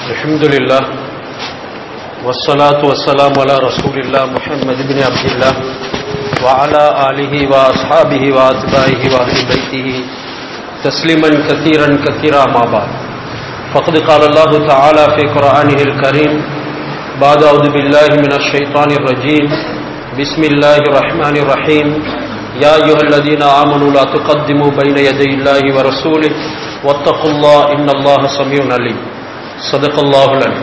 الحمد لله والصلاة والسلام على رسول الله محمد بن عبد الله وعلى آله وأصحابه وأتباعه وأهل بيته تسليما كثيرا كثيرا ما بعد فقد قال الله تعالى في قرآنه الكريم بعد أعوذ بالله من الشيطان الرجيم بسم الله الرحمن الرحيم يا أيها الذين آمنوا لا تقدموا بين يدي الله ورسوله واتقوا الله إن الله سميع عليم صدق الله العليم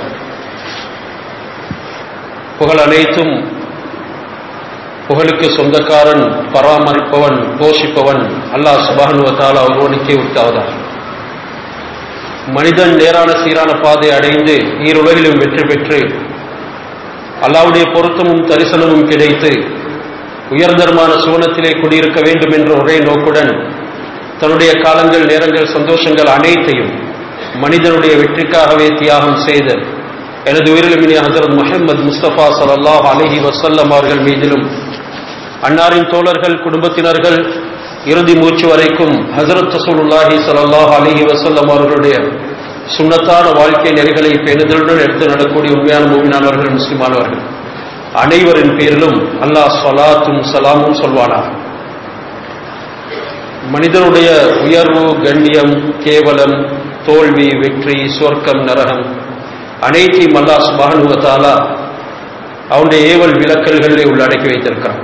புகழ் அனைத்தும் புகழுக்கு சொந்தக்காரன் பராமரிப்பவன் போஷிப்பவன் அல்லாஹ் சுபானுவத்தால் ஒருவனுக்கே உரித்தாவதார் மனிதன் நேரான சீரான பாதை அடைந்து ஈருலகிலும் வெற்றி பெற்று அல்லாவுடைய பொருத்தமும் தரிசனமும் கிடைத்து உயர்தரமான சுவனத்திலே குடியிருக்க வேண்டும் என்ற ஒரே நோக்குடன் தன்னுடைய காலங்கள் நேரங்கள் சந்தோஷங்கள் அனைத்தையும் மனிதனுடைய வெற்றிக்காகவே தியாகம் செய்த எனது உயிரிழமினிய ஹசரத் முஹம்மது முஸ்தபா சல்லாஹ் அலஹி வசல்லம் அவர்கள் மீதிலும் அன்னாரின் தோழர்கள் குடும்பத்தினர்கள் இறுதி மூச்சு வரைக்கும் ஹசரத் ரசூலுல்லாஹி சல்லாஹ் அலஹி வசல்லம் அவர்களுடைய சுண்ணத்தான வாழ்க்கை நெறிகளை பேணுதலுடன் எடுத்து நடக்கூடிய உண்மையான மூவினானவர்கள் முஸ்லிமானவர்கள் அனைவரின் பேரிலும் அல்லாஹ் சலாத்தும் சலாமும் சொல்வானார் மனிதனுடைய உயர்வு கண்ணியம் கேவலம் தோல்வி வெற்றி சொர்க்கம் நரகம் அனைத்தையும் அல்லா சுபானுவத்தாலா அவனுடைய ஏவல் விளக்கல்களை உள்ளடக்கி வைத்திருக்கிறான்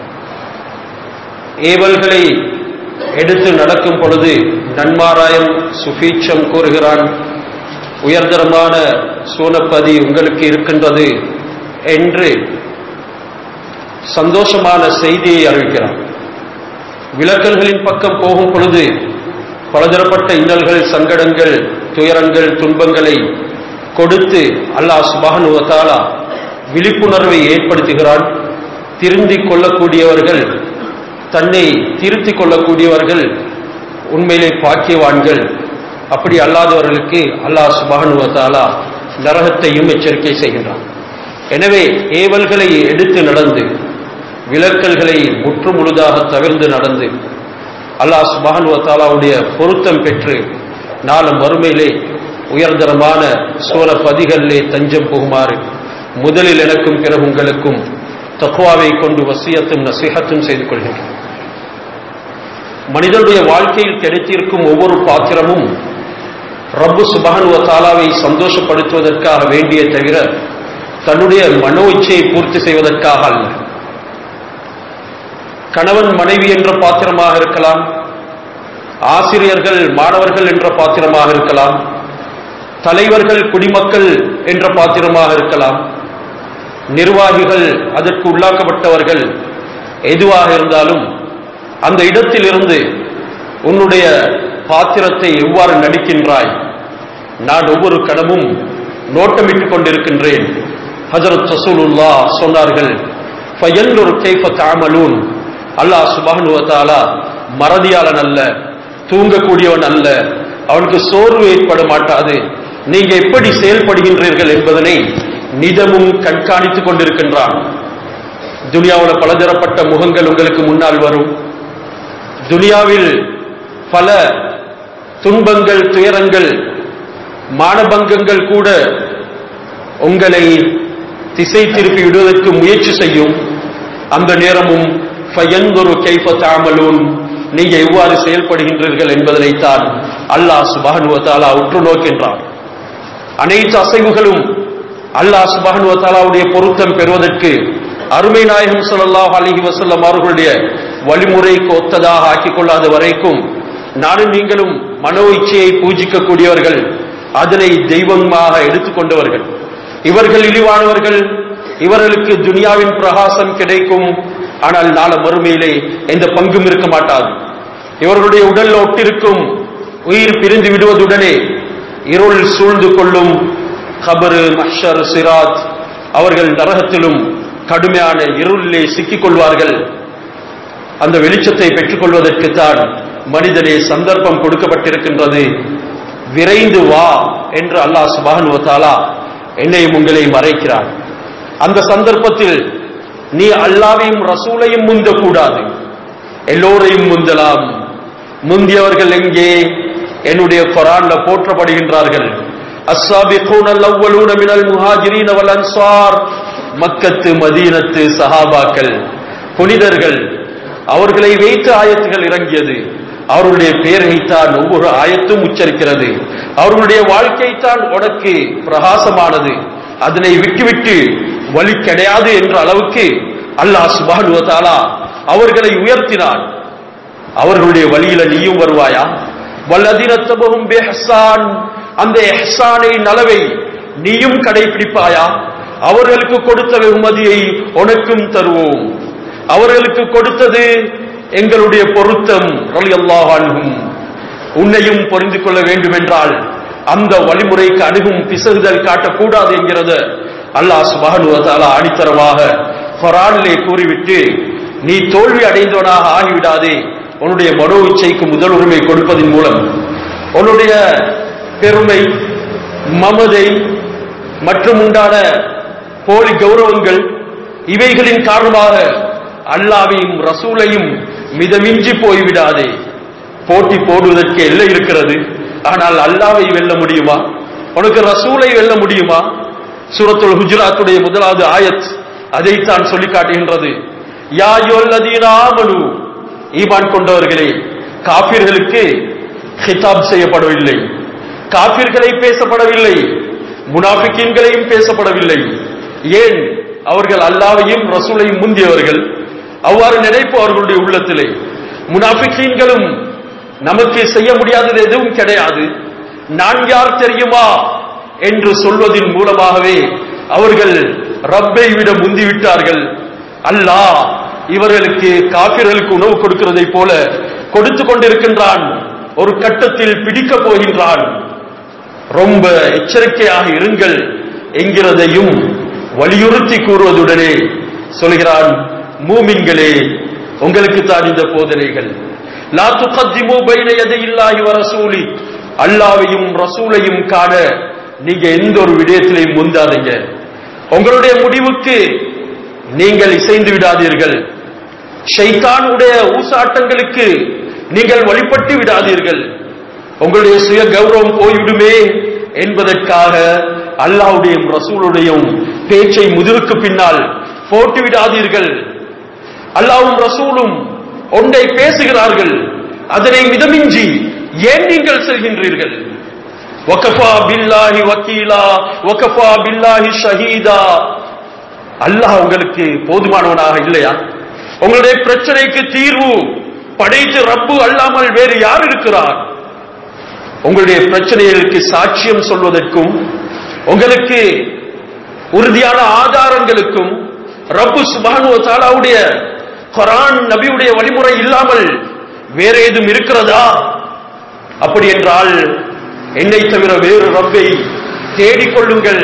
ஏவல்களை எடுத்து நடக்கும் பொழுது நன்மாராயம் சுபீட்சம் கூறுகிறான் உயர்தரமான சூனப்பதி உங்களுக்கு இருக்கின்றது என்று சந்தோஷமான செய்தியை அறிவிக்கிறான் விளக்கல்களின் பக்கம் போகும் பொழுது பலதரப்பட்ட இன்னல்கள் சங்கடங்கள் துயரங்கள் துன்பங்களை கொடுத்து அல்லாஹ் சுபானுவத்தாலா விழிப்புணர்வை ஏற்படுத்துகிறான் திருந்திக் கொள்ளக்கூடியவர்கள் தன்னை திருத்திக் கொள்ளக்கூடியவர்கள் உண்மையிலே பாக்கியவான்கள் அப்படி அல்லாதவர்களுக்கு அல்லாஹ் சுபானுவத்தாலா நரகத்தையும் எச்சரிக்கை செய்கின்றான் எனவே ஏவல்களை எடுத்து நடந்து விலக்கல்களை முற்று முழுதாக தவிர்ந்து நடந்து அல்லாஹ் சுபானுவத்தாலாவுடைய பொருத்தம் பெற்று நாளும் வறுமையிலே உயர்தரமான சோழ பதிகளிலே தஞ்சம் புகுமாறு முதலில் எனக்கும் பிறகு உங்களுக்கும் தக்குவாவை கொண்டு வசியத்தும் நசிஹத்தும் செய்து கொள்கின்றோம் மனிதனுடைய வாழ்க்கையில் கிடைத்திருக்கும் ஒவ்வொரு பாத்திரமும் ரப்பு சுபானுவ தாலாவை சந்தோஷப்படுத்துவதற்காக வேண்டிய தவிர தன்னுடைய மனோ இச்சையை பூர்த்தி செய்வதற்காக அல்ல கணவன் மனைவி என்ற பாத்திரமாக இருக்கலாம் ஆசிரியர்கள் மாணவர்கள் என்ற பாத்திரமாக இருக்கலாம் தலைவர்கள் குடிமக்கள் என்ற பாத்திரமாக இருக்கலாம் நிர்வாகிகள் அதற்கு உள்ளாக்கப்பட்டவர்கள் எதுவாக இருந்தாலும் அந்த இடத்திலிருந்து உன்னுடைய பாத்திரத்தை எவ்வாறு நடிக்கின்றாய் நான் ஒவ்வொரு கணமும் நோட்டமிட்டுக் கொண்டிருக்கின்றேன் ஹசரத் ரசூலுல்லா சொன்னார்கள் ஃபயன்லுர் கைஃப தாமலூன் அல்லாஹ் சுபானுவத்தாலா மறதியாளன் அல்ல தூங்கக்கூடியவன் அல்ல அவனுக்கு சோர்வு ஏற்பட மாட்டாது நீங்க எப்படி செயல்படுகின்றீர்கள் என்பதனை நிதமும் கண்காணித்துக் கொண்டிருக்கின்றான் துனியாவில் பலதரப்பட்ட முகங்கள் உங்களுக்கு முன்னால் வரும் துனியாவில் பல துன்பங்கள் துயரங்கள் மானபங்கங்கள் கூட உங்களை திசை திருப்பி விடுவதற்கு முயற்சி செய்யும் அந்த நேரமும் ஃபயந்தொரு கைஃப தாமலூன் நீங்க எவ்வாறு செயல்படுகின்றீர்கள் என்பதனைத்தான் அல்லாஹ் சுபானுவத்தாலா உற்று நோக்கின்றான் அனைத்து அசைவுகளும் அல்லாஹ் சுபானுவத்தாலாவுடைய பொருத்தம் பெறுவதற்கு அருமை நாயகம் சொல்லல்லாஹ் அலிஹி வசல்லம் அவர்களுடைய வழிமுறைக்கு ஒத்ததாக ஆக்கிக் கொள்ளாத வரைக்கும் நானும் நீங்களும் மனோ இச்சையை பூஜிக்கக்கூடியவர்கள் அதனை தெய்வமாக எடுத்துக்கொண்டவர்கள் இவர்கள் இழிவானவர்கள் இவர்களுக்கு துனியாவின் பிரகாசம் கிடைக்கும் ஆனால் நாள மறுமையிலே எந்த பங்கும் இருக்க மாட்டாது இவர்களுடைய உடல் ஒட்டிருக்கும் உயிர் பிரிந்து விடுவதுடனே இருள் சூழ்ந்து கொள்ளும் கபரு மஷர் சிராத் அவர்கள் நரகத்திலும் கடுமையான இருளிலே சிக்கிக் கொள்வார்கள் அந்த வெளிச்சத்தை பெற்றுக்கொள்வதற்குத்தான் மனிதனே சந்தர்ப்பம் கொடுக்கப்பட்டிருக்கின்றது விரைந்து வா என்று அல்லாஹ் சுபானுவத்தாலா என்னையும் உங்களையும் மறைக்கிறான் அந்த சந்தர்ப்பத்தில் நீ அல்லாவையும் ரசூலையும் முந்தக்கூடாது எல்லோரையும் முந்தலாம் முந்தியவர்கள் எங்கே என்னுடைய குரான்ல போற்றப்படுகின்றார்கள் السابقون الأولون من المهاجرين والأنصار மக்கத்து மதீனத்து சஹாபாக்கள் புனிதர்கள் அவர்களை வைத்து ஆயத்துகள் இறங்கியது அவர்களுடைய பெயரைத்தான் ஒவ்வொரு ஆயத்தும் உச்சரிக்கிறது அவர்களுடைய வாழ்க்கைத்தான் உனக்கு பிரகாசமானது அதனை விட்டுவிட்டு வழி கிடையாது என்ற அளவுக்கு அல்லாஹ் சுபானு தாலா அவர்களை உயர்த்தினான் அவர்களுடைய வழியில நீயும் வருவாயா வல்லதினத்தபகும் பெஹ்சான் அந்த எஹ்சானை நலவை நீயும் கடைபிடிப்பாயா அவர்களுக்கு கொடுத்த வெகுமதியை உனக்கும் தருவோம் அவர்களுக்கு கொடுத்தது எங்களுடைய பொருத்தம் ரலியல்லாஹு அன்ஹும் உன்னையும் புரிந்து கொள்ள வேண்டும் என்றால் அந்த வழிமுறைக்கு அணுகும் பிசகுதல் காட்டக்கூடாது என்கிறது அல்லாஹ் சுபஹானு வ தஆலா அடித்தரமாக குர்ஆனிலே கூறிவிட்டு நீ தோல்வி அடைந்தவனாக ஆகிவிடாதே உன்னுடைய மனோ இச்சைக்கு முதல் உரிமை கொடுப்பதன் மூலம் உன்னுடைய பெருமை மமதை மற்றும் உண்டான போலி கௌரவங்கள் இவைகளின் காரணமாக அல்லாவையும் ரசூலையும் மிதமிஞ்சி போய்விடாதே போட்டி போடுவதற்கு எல்லை இருக்கிறது ஆனால் அல்லாவை வெல்ல முடியுமா உனக்கு ரசூலை வெல்ல முடியுமா சூரத்துல் ஹுஜராத்துடைய முதலாவது ஆயத் அதைத்தான் சொல்லி காட்டுகின்றது யா யுவல்லதீன ஆமனு ஈமான் கொண்டவர்களே காபிர்களுக்கு ஹிதாப் செய்யப்படவில்லை காபிர்களை பேசப்படவில்லை முனாஃபிக்கீன்களையும் பேசப்படவில்லை ஏன் அவர்கள் அல்லாவையும் ரசூலையும் முந்தியவர்கள் அவ்வாறு நினைப்பு அவர்களுடைய உள்ளத்திலே முனாஃபிக்கீன்களும் நமக்கு செய்ய முடியாதது எதுவும் கிடையாது நான் யார் தெரியுமா என்று சொல்வதன் மூலமாகவே அவர்கள் ரப்பை விட முந்திவிட்டார்கள் அல்லாஹ் இவர்களுக்கு காபிர்களுக்கு உணவு கொடுக்கிறதை போல கொடுத்து கொண்டிருக்கின்றான் ஒரு கட்டத்தில் பிடிக்கப் போகின்றான் ரொம்ப எச்சரிக்கையாக இருங்கள் என்கிறதையும் வலியுறுத்தி கூறுவதுடனே சொல்கிறான் மூமின்களே உங்களுக்கு தான் இந்த போதனைகள் லா துகத்திமு பைன யதையில்லாஹி வ ரசூலி அல்லாவையும் ரசூலையும் காண நீங்க எந்த ஒரு விடயத்திலையும் முந்தாதீங்க உங்களுடைய முடிவுக்கு நீங்கள் இசைந்து விடாதீர்கள் ஷைத்தானுடைய ஊசாட்டங்களுக்கு நீங்கள் வழிபட்டு விடாதீர்கள் உங்களுடைய சுய கௌரவம் போய்விடுமே என்பதற்காக அல்லாஹ்வுடையும் ரசூலுடையும் பேச்சை முதுகுக்கு பின்னால் போட்டு விடாதீர்கள் அல்லாஹ்வும் ரசூலும் ஒன்றை பேசுகிறார்கள் அதனை மிதமிஞ்சி ஏன் நீங்கள் செல்கின்றீர்கள் வகஃபா பில்லாஹி வக்கீலா வகஃபா பில்லாஹி ஷஹீதா அல்லாஹ் உங்களுக்கு போதுமானவனாக இல்லையா உங்களுடைய பிரச்சனைக்கு தீர்வு படைத்து ரப்பு அல்லாமல் வேறு யார் இருக்கிறார் உங்களுடைய பிரச்சனைகளுக்கு சாட்சியம் சொல்வதற்கும் உங்களுக்கு உறுதியான ஆதாரங்களுக்கும் ரப்பு சுபானு தாலாவுடைய குரான் நபியுடைய வழிமுறை இல்லாமல் வேற ஏதும் இருக்கிறதா அப்படி என்றால் என்னை தவிர வேறு ரப்பை தேடிக்கொள்ளுங்கள்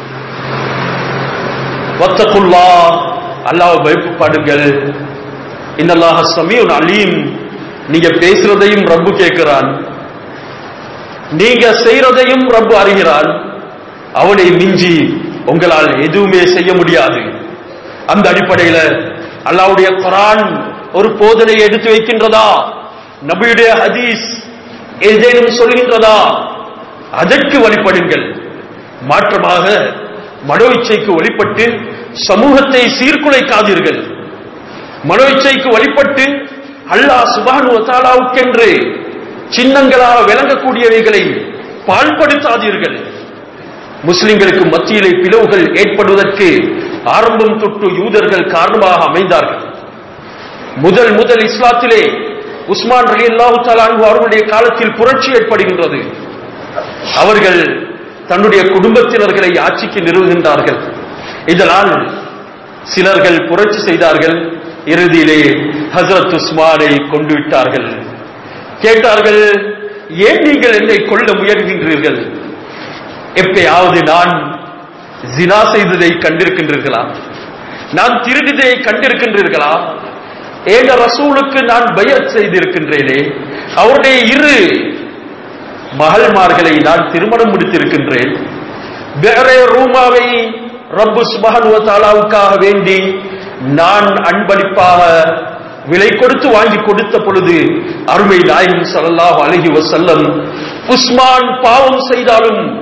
வத்தகுல்லா அல்லாஹ் பயப்படுங்கள் இன்னல்லாஹ சமீஉன் அலீம் நீங்க பேசுறதையும் ரப்பு கேட்கிறான் நீங்க செய்யறதையும் ரப்பு அறிகிறான் அவனை மிஞ்சி உங்களால் எதுவுமே செய்ய முடியாது அந்த அடிப்படையில அல்லாவுடைய குரான் ஒரு போதனையை எடுத்து வைக்கின்றதா நபியுடைய ஹதீஸ் ஏதேனும் சொல்கின்றதா அதற்கு வழிபடுங்கள் மாற்றமாக மனோ இச்சைக்கு வழிபட்டு சமூகத்தை சீர்குலைக்காதீர்கள் மனோ இச்சைக்கு வழிபட்டு அல்லாஹ் சுபானு தாலாவுக்கென்று சின்னங்களாக விளங்கக்கூடியவைகளை பால்படுத்தாதீர்கள் முஸ்லிம்களுக்கு மத்தியிலே பிளவுகள் ஏற்படுவதற்கு ஆரம்பம் தொட்டு யூதர்கள் காரணமாக அமைந்தார்கள் முதல் முதல் இஸ்லாத்திலே உஸ்மான் அலி அல்லாஹு தலான் அவர்களுடைய காலத்தில் புரட்சி ஏற்படுகின்றது அவர்கள் தன்னுடைய குடும்பத்தினர்களை ஆட்சிக்கு நிறுவுகின்றார்கள் இதனால் சிலர்கள் புரட்சி செய்தார்கள் இறுதியிலே ஹசரத் உஸ்மானை கொண்டு விட்டார்கள் கேட்டார்கள் ஏன் நீங்கள் என்னை கொல்ல முயல்கின்றீர்கள் எப்பயாவது நான் ஜினா செய்ததை கண்டிருக்கின்றீர்களா நான் திருடிதை கண்டிருக்கின்றீர்களா ஏக ரசூலுக்கு நான் பயத் செய்திருக்கின்றேனே அவருடைய இரு மகள்மார்களை நான் திருமணம் முடித்திருக்கின்றேன் வேற ரூமாவை ரப்பு சுபஹானுவ தாலாவுக்காக வேண்டி நான் அன்பளிப்பாக விலை கொடுத்து வாங்கி கொடுத்த பொழுது அருமை நாயகம் ஸல்லல்லாஹு அலைஹி வஸல்லம் உஸ்மான் பாவம் செய்தாலும்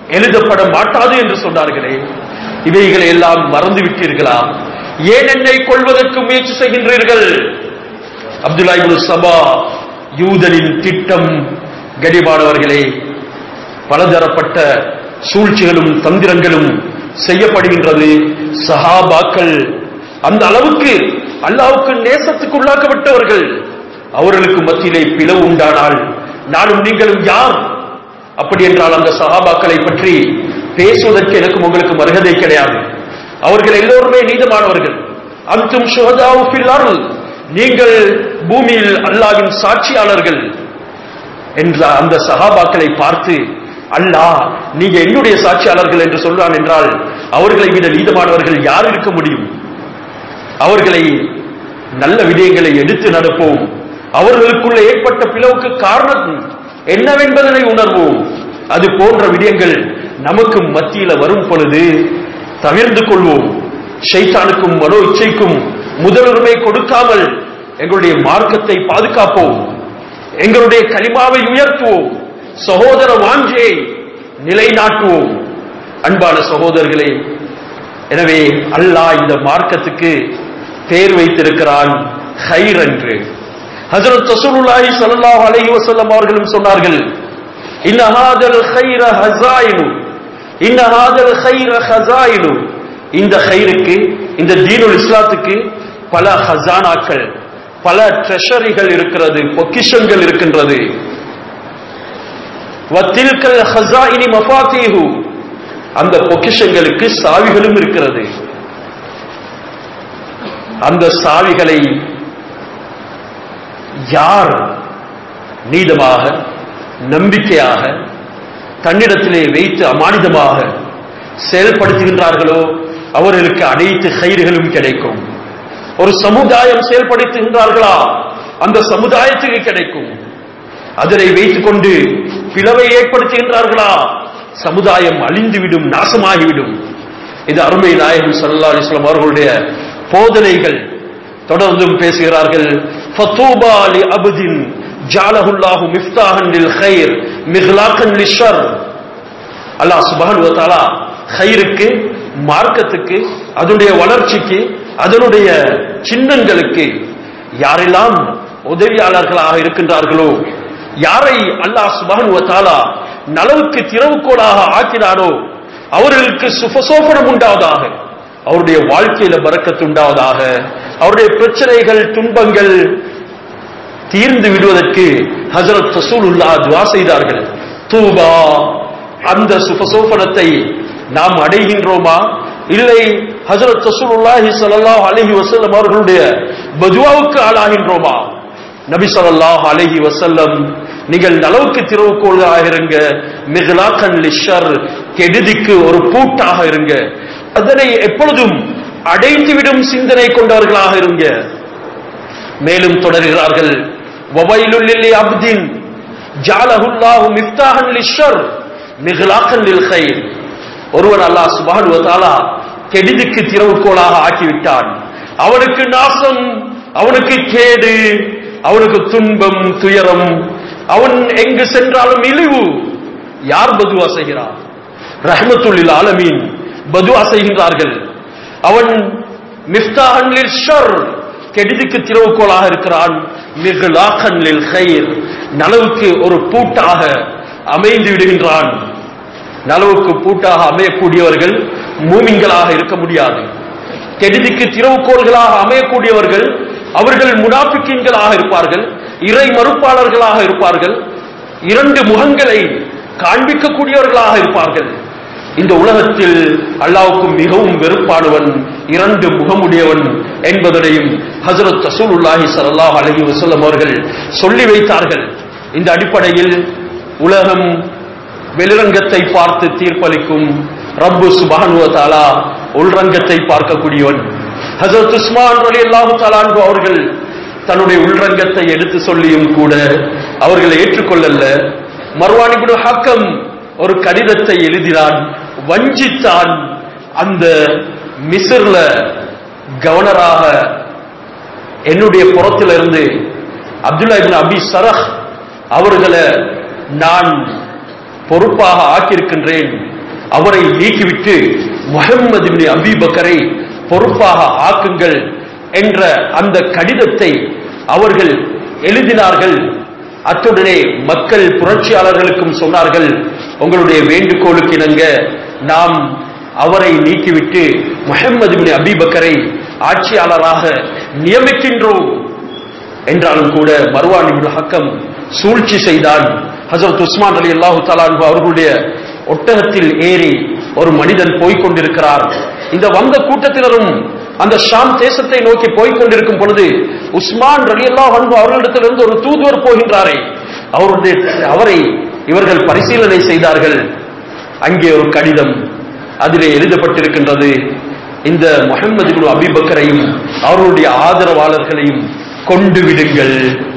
எழுதப்பட மாட்டாது என்று சொன்னார்களே இவைகளை எல்லாம் மறந்து விட்டீர்களா ஏன் என்னை கொள்வதற்கு முயற்சி செய்கின்றீர்கள் அப்துல்லா இப்னு சபா யூதனின் திட்டம் கடிபானவர்களே பலதரப்பட்ட சூழ்ச்சிகளும் தந்திரங்களும் செய்யப்படுகின்றது சஹாபாக்கள் அந்த அளவுக்கு அல்லாவுக்கு நேசத்துக்கு உள்ளாக்கப்பட்டவர்கள் அவர்களுக்கு மத்தியிலே பிளவு உண்டானால் நானும் நீங்களும் யார் அப்படி என்றால் அந்த சஹாபாக்களை பற்றி பேசுவதற்கு எனக்கும் உங்களுக்கு மருகதை கிடையாது அவர்கள் எல்லோருமே நீதமானவர்கள் அந்தும் சுகதாவு ஃபில் அருள் நீங்கள் பூமியில் அல்லாவின் சாட்சியாளர்கள் என்ற அந்த சஹாபாக்களை பார்த்து அல்லாஹ் நீங்க என்னுடைய சாட்சியாளர்கள் என்று சொல்றான் என்றால் அவர்களை விட நீதமானவர்கள் யார் இருக்க முடியும் அவர்களை நல்ல விடயங்களை எடுத்து நடப்போம் அவர்களுக்குள்ள ஏற்பட்ட பிளவுக்கு காரணம் என்னவென்பதனை உணர்வோம் அது போன்ற விடயங்கள் நமக்கு மத்தியில வரும் பொழுது தவிர்ந்து கொள்வோம் ஷைத்தானுக்கும் மனோ இச்சைக்கும் முதலுரிமை கொடுக்காமல் எங்களுடைய மார்க்கத்தை பாதுகாப்போம் எங்களுடைய கலிமாவை உயர்த்துவோம் சகோதர வாஞ்சையை நிலைநாட்டுவோம் அன்பான சகோதரர்களே எனவே அல்லாஹ் இந்த மார்க்கத்துக்கு பேர் வைத்திருக்கிறான் ஹைர் என்று ஹஜரத் ரசூலுல்லாஹி ஸல்லல்லாஹு அலைஹி வஸல்லம் அவர்களும் சொன்னார்கள் இன்ன ஹாதல் ஹைர ஹஸாயினு இன்ன ஹாதல் ஹைர ஹஸாயினு இந்த ஹைருக்கு இந்த தீனுல் இஸ்லாத்துக்கு பல ஹசானாக்கள் பல ட்ரெஷரிகள் இருக்கிறது பொக்கிஷங்கள் இருக்கின்றது வத்தில்கல் ஹஸாயினி மஃபாத்தீஹு அந்த பொக்கிஷங்களுக்கு சாவிகளும் இருக்கிறது அந்த சாவிகளை யார் நீதமாக நம்பிக்கையாக தன்னிடத்திலே வைத்து அமானிதமாக செயல்படுத்துகின்றார்களோ அவர்களுக்கு அனைத்து கயிறுகளும் கிடைக்கும் ஒரு சமுதாயம் செயல்படுத்துகின்றார்களா அந்த சமுதாயத்துக்கு கிடைக்கும் அதனை வைத்துக் கொண்டு பிளவை ஏற்படுத்துகின்றார்களா சமுதாயம் அழிந்துவிடும் நாசமாகிவிடும் இது அருமை நாயகம் சல்லா அலிஸ்லாம் அவர்களுடைய போதனைகள் தொடர்ந்தும் பேசுகிறார்கள் ஃபத்தூபா லி அபதின் ஜாலஹுல்லாஹு மிஃப்தாஹன் லில் கைர் மிஹ்லாக்கன் லிஷர் அல்லாஹ் சுப்ஹானஹு வ தஆலா கைருக்கு மார்க்கத்துக்கு அதனுடைய வளர்ச்சிக்கு அதனுடைய சின்னங்களுக்கு யாரெல்லாம் உதவியாளர்களாக இருக்கின்றார்களோ யாரை அல்லாஹ் சுப்ஹானஹு வ தஆலா நலவுக்கு திறவுகோலாக ஆக்கினாரோ அவர்களுக்கு சுபசோபனம் உண்டாவதாக அவருடைய வாழ்க்கையில பறக்கத்து உண்டாவதாக அவருடைய பிரச்சனைகள் துன்பங்கள் தீர்ந்து விடுவதற்கு ஹசரத் ரசூலுல்லா துவா செய்தார்கள் தூபா அந்த சுபசோபனத்தை நாம் அடைகின்றோமா இல்லை ஹசரத் ரசூலுல்லாஹி ஸல்லல்லாஹு அலைஹி வஸல்லம் அவர்களுடைய பதுவாவுக்கு ஆளாகின்றோமா நபி ஸல்லல்லாஹு அலைஹி வஸல்லம் நீங்கள் நலவுக்கு திறவுகோளாக இருங்க மிகலாக்கன் லிஷர் கெடுதிக்கு ஒரு பூட்டாக இருங்க அதனை எப்பொழுதும் அடைந்துவிடும் சிந்தனை கொண்டவர்களாக இருங்க மேலும் தொடர்கிறார்கள் வவைலுல்லில் அப்தின் ஜாலஹுல்லாஹு மிஃப்தாஹன் லிஷர் மிகலாக்கன் லில் கைர் ஒருவன் அல்லாஹ் சுப்ஹானஹு வ தஆலா கெடுதிக்கு திறவுகோலாக ஆக்கிவிட்டான் அவனுக்கு நாசம் அவனுக்கு கேடு அவனுக்கு துன்பம் துயரம் அவன் எங்கு சென்றாலும் இழிவு யார் பதுவா செய்கிறார் ரஹ்மத்துல்லில் ஆலமீன் பதுவா செய்கின்றார்கள் அவன் மிஃப்தாஹன் லில் ஷர் கெடுதிக்கு திறவுகோலாக இருக்கிறான் மிகலாகன் லில் கைர் நலவுக்கு ஒரு பூட்டாக அமைந்து விடுகின்றான் நலவுக்கு பூட்டாக அமையக்கூடியவர்கள் மூமின்களாக இருக்க முடியாது கெடுதிக்கு திறவுகோள்களாக அமையக்கூடியவர்கள் அவர்கள் முனாபிக்கின்களாக இருப்பார்கள் இறை மறுப்பாளர்களாக இருப்பார்கள் இரண்டு முகங்களை காண்பிக்கக்கூடியவர்களாக இருப்பார்கள் இந்த உலகத்தில் அல்லாவுக்கு மிகவும் வெறுப்பானவன் இரண்டு முகமுடையவன் என்பதனையும் ஹசரத் ரசூலுல்லாஹி ஸல்லல்லாஹு அலைஹி வஸல்லம் அவர்கள் சொல்லி வைத்தார்கள் இந்த அடிப்படையில் உலகம் வெளிரங்கத்தை பார்த்து தீர்ப்பளிக்கும் ரப்பு சுப்ஹானஹு வ தஆலா உள்ரங்கத்தை பார்க்கக்கூடியவன் ஹசரத் உஸ்மான் ரலியல்லாஹு தஆலா அன்ஹு அவர்கள் தன்னுடைய உள்ரங்கத்தை எடுத்து சொல்லியும் கூட அவர்களை ஏற்றுக்கொள்ளல மர்வான் இப்னு ஹக்கம் ஒரு கடிதத்தை எழுதினான் வஞ்சித்தான் அந்த மிஸ்ர்ல கவர்னராக என்னுடைய புறத்திலிருந்து அப்துல்லா இப்னு அபி சரஹ் அவர்களை நான் பொறுப்பாக ஆக்கியிருக்கின்றேன் அவரை நீக்கிவிட்டு முகம்மது இப்னு அபீபக்கரை பொறுப்பாக ஆக்குங்கள் என்ற அந்த கடிதத்தை அவர்கள் எழுதினார்கள் அத்துடனே மக்கள் புரட்சியாளர்களுக்கும் சொன்னார்கள் உங்களுடைய வேண்டுகோளுக்கு இணங்க நாம் அவரை நீக்கிவிட்டு முகம்மது இப்னு அபீபக்கரை ஆட்சியாளராக நியமிக்கின்றோம் என்றாலும் கூட மர்வான் இப்னு ஹக்கம் சூழ்ச்சி செய்தான் ஹசரத் உஸ்மான் அலி அல்லாஹு தலான்பு அவர்களுடைய ஒட்டகத்தில் ஏறி ஒரு மனிதன் போய்க் கொண்டிருக்கிறார் இந்த வந்த கூட்டத்தினரும் அந்த ஷாம் தேசத்தை நோக்கி போய்க் கொண்டிருக்கும் பொழுது உஸ்மான் ரலி அல்லாஹ் அன்பு அவர்களிடத்திலிருந்து ஒரு தூதுவர் போகின்றாரே அவருடைய அவரை இவர்கள் பரிசீலனை செய்தார்கள் அங்கே ஒரு கடிதம் அதிலே எழுதப்பட்டிருக்கின்றது இந்த முகமது இப்னு அபிபக்கரையும் அவர்களுடைய ஆதரவாளர்களையும் கொண்டு விடுங்கள்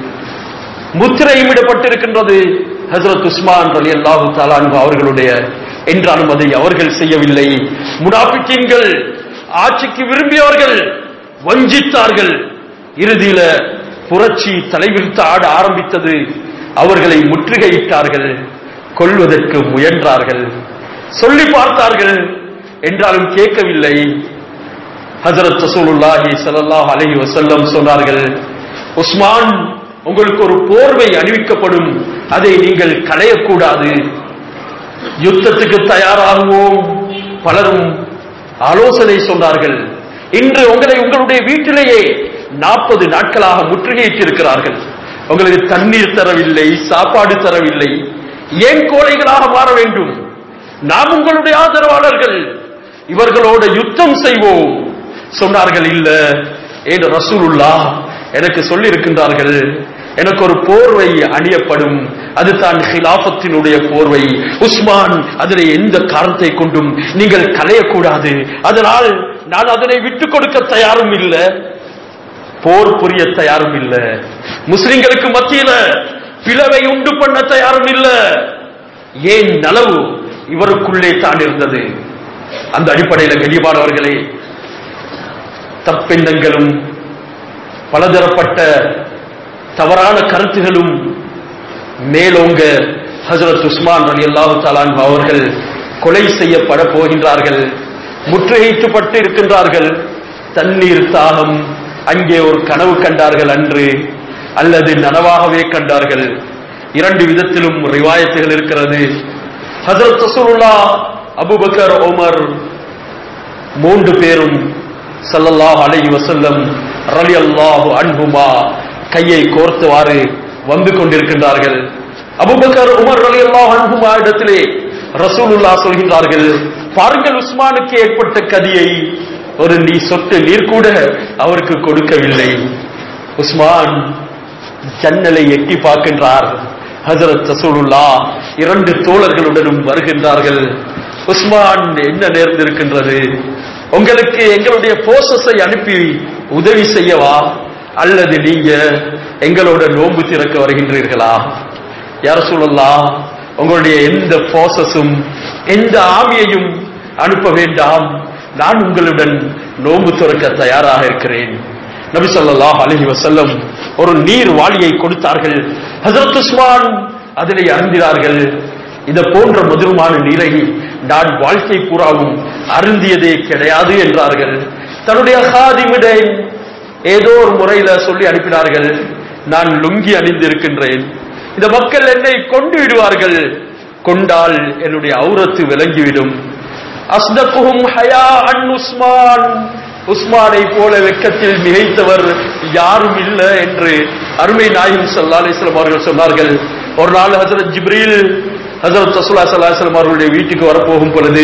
முத்திரையிடப்பட்டிருக்கின்றது ஹசரத் உஸ்மான் அலி அல்லாஹு தாலான்பு அவர்களுடைய என்றாலும் அதை அவர்கள் செய்யவில்லை முனாபிக்கீன்கள் ஆட்சிக்கு விரும்பியவர்கள் வஞ்சித்தார்கள் இறுதியில புரட்சி தலைவிரித்து ஆட ஆரம்பித்தது அவர்களை முற்றுகையிட்டார்கள் கொல்வதற்கு முயன்றார்கள் சொல்லி பார்த்தார்கள் என்றாலும் கேட்கவில்லை ஹசரத் ரசூலுல்லாஹி ஸல்லல்லாஹு அலைஹி வஸல்லம் சொன்னார்கள் உஸ்மான் உங்களுக்கு ஒரு போர்வை அணிவிக்கப்படும் அதை நீங்கள் களையக்கூடாது யுத்தத்துக்கு தயாராகுவோம் பலரும் ஆலோசனை சொன்னார்கள் இன்று உங்களை உங்களுடைய வீட்டிலேயே நாற்பது நாட்களாக முற்றுகையிட்டிருக்கிறார்கள் உங்களுக்கு தண்ணீர் தரவில்லை சாப்பாடு தரவில்லை ஏன் கோழைகளாக மாற வேண்டும் நாம் உங்களுடைய ஆதரவாளர்கள் இவர்களோட யுத்தம் செய்வோம் சொன்னார்கள் இல்ல ஏன் ரசூலுல்லா எனக்கு சொல்லி இருக்கின்றார்கள் எனக்கு ஒரு போர்வை அணியப்படும் அது தான் ஹிலாபத்தினுடைய போர்வை உஸ்மான் அதனை எந்த காரணத்தை கொண்டும் நீங்கள் களையக்கூடாது அதனால் நான் அதனை விட்டுக் கொடுக்க தயாரும் இல்லை போர் புரிய தயாரும் இல்ல முஸ்லிம்களுக்கு மத்தியில பிளவை உண்டு பண்ண தயாரும் இல்ல ஏன் நலவு இவருக்குள்ளே தான் இருந்தது அந்த அடிப்படையில் கண்ணியமானவர்களே தப்பெண்ணங்களும் பலதரப்பட்ட தவறான கருத்துகளும் மேலோங்க ஹசரத் உஸ்மான் அலி அல்லாஹு தாலான் அவர்கள் கொலை செய்யப்பட போகின்றார்கள் முற்றுகையிட்டுப்பட்டு இருக்கின்றார்கள் தண்ணீர் தாகம் அங்கே ஒரு கனவு கண்டார்கள் அன்று அல்லது நனவாகவே கண்டார்கள் இரண்டு விதத்திலும் ரிவாயத்துகள் இருக்கிறது ஹசரத் ரசூலுல்லா அபுபக்கர் உமர் மூன்று பேரும் ஸல்லல்லாஹு அலைஹி வஸல்லம் ரலியல்லாஹு அன்ஹுமா கையை கோர்த்தவாறு வந்து கொண்டிருக்கின்றார்கள் அபுபக்கர் உமர் ரலியல்லாஹு அன்ஹுமா இடத்திலே ரசூலுல்லா சொல்கின்றார்கள் பாருங்கள் உஸ்மானுக்கு ஏற்பட்ட கதியை ஒரு நீ சொட்டு நீர் கூட அவருக்கு கொடுக்கவில்லை உஸ்மான் ஜன்னலை எட்டி பார்க்கின்றார் ஹஜரத் ரசூலுல்லா இரண்டு தோழர்களுடனும் வருகின்றார்கள் உஸ்மான் என்ன நேர்ந்திருக்கின்றது உங்களுக்கு எங்களுடைய போசஸை அனுப்பி உதவி செய்யவா அல்லது நீங்க எங்களோட நோன்பு திறக்க வருகின்றீர்களா யார சொல்லலாம் உங்களுடைய எந்த போசஸும் எந்த ஆவியையும் அனுப்ப வேண்டாம் நான் உங்களுடன் நோன்பு துறக்க தயாராக இருக்கிறேன் நபி ஸல்லல்லாஹு அலைஹி வஸல்லம் ஒரு நீர் வாளியை கொடுத்தார்கள் ஹஜரத் உஸ்மான் அதனை அருந்தினார்கள் இத போன்ற மதுரமான நீரை நான் வாழ்க்கை பூராவும் அருந்தியதே கிடையாது என்றார்கள் தன்னுடைய ஹாதிமிடை ஏதோ ஒரு முறையில சொல்லி அனுப்பினார்கள் நான் லுங்கி அணிந்திருக்கின்றேன் இந்த மக்கள் என்னை கொண்டு விடுவார்கள் கொண்டால் என்னுடைய அவுரத்து விளங்கிவிடும் அஸ்தகுஹும் ஹயா அன் உஸ்மான் உஸ்மானை போல வெக்கத்தில் மிகைத்தவர் யாரும் இல்லை என்று அருமை நாயகம் சல்லா அலிஸ்லாம் அவர்கள் சொன்னார்கள் ஒரு நாள் ஹசரத் ஜிப்ரீல் ஹசரத் ரசூலா சல்லா அலிஸ்லாம் அவர்களுடைய வீட்டுக்கு வரப்போகும் பொழுது